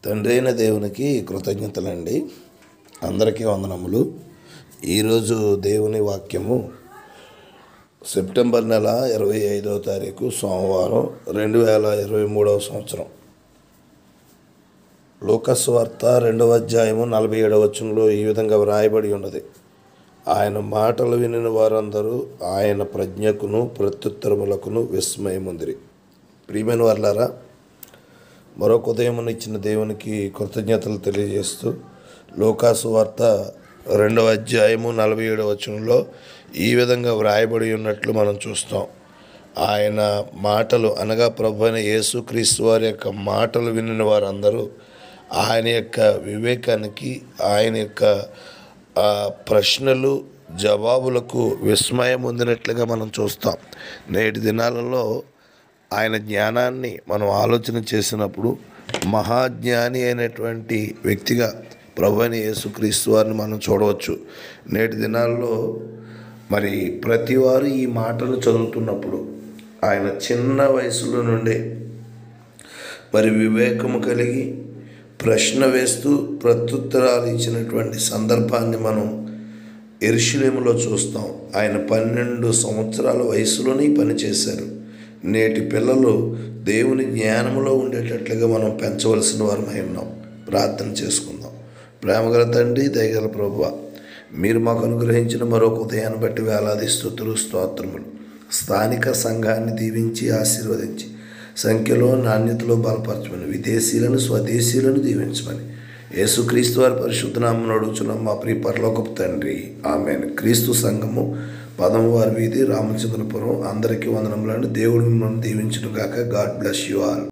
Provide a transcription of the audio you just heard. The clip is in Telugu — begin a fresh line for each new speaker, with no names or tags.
తండ్రి అయిన దేవునికి కృతజ్ఞతలండి అందరికీ వందనములు ఈరోజు దేవుని వాక్యము సెప్టెంబర్ నెల ఇరవై ఐదవ తారీఖు సోమవారం రెండు వేల ఇరవై మూడవ సంవత్సరం లోకస్ వార్త రెండవ అధ్యాయము నలభై ఏడవ వచనంలో ఈ విధంగా వ్రాయబడి ఉన్నది ఆయన మాటలు వినిన వారందరూ ఆయన ప్రజ్ఞకును ప్రత్యుత్తరములకును విస్మయముందిరి ప్రియమైన వర్లారా మరొక ఉదయం ఇచ్చిన దేవునికి కృతజ్ఞతలు తెలియజేస్తూ లోకాసు వార్త రెండవ అధ్యాయము నలభై ఏడవ వచనంలో ఈ విధంగా వ్రాయబడి ఉన్నట్లు మనం చూస్తాం ఆయన మాటలు అనగా ప్రభు అయిన యేసుక్రీస్తు వారి యొక్క మాటలు వినిన వారందరూ ఆయన యొక్క వివేకానికి ఆయన యొక్క ఆ, ప్రశ్నలు జవాబులకు విస్మయం పొందినట్లుగా మనం చూస్తాం నేటి దినాలలో ఆయన జ్ఞానాన్ని మనం ఆలోచన చేసినప్పుడు మహాజ్ఞాని అయినటువంటి వ్యక్తిగా ప్రభు అయిన యేసుక్రీస్తు వారిని మనం చూడవచ్చు నేటి దినాల్లో మరి ప్రతివారు ఈ మాటలు చదువుతున్నప్పుడు ఆయన చిన్న వయసులో నుండే మరి వివేకము కలిగి ప్రశ్న వేస్తూ ప్రత్యుత్తరాలు ఇచ్చినటువంటి సందర్భాన్ని మనం ఎరుషులేములో చూస్తాం ఆయన పన్నెండు సంవత్సరాల వయసులోనే ఈ పని చేశారు నేటి పిల్లలు దేవుని జ్ఞానములో ఉండేటట్లుగా మనం పెంచవలసిన వారమై ఉన్నాం ప్రార్థన చేసుకుందాం ప్రేమగల తండ్రి దయగల ప్రభువ మీరు మాకు అనుగ్రహించిన మరొక ఉదయాన్ని బట్టి వేలాది స్థుతులు స్తోత్రములు స్థానిక సంఘాన్ని దీవించి ఆశీర్వదించి సంఖ్యలో నాణ్యతలో బలపరచమని విదేశీయులను స్వదేశీయులను దీవించమని యేసుక్రీస్తు వారి పరిశుద్ధనామం అడుగుచున్నాం మా ప్రియ పరలోకపు తండ్రి ఆమె క్రీస్తు సంఘము పదమవారి వీధి రామచంద్రపురం అందరికీ వందనములను దేవుడు మిమ్మల్ని దీవించును గాక గాడ్ బ్లెస్ యు ఆల్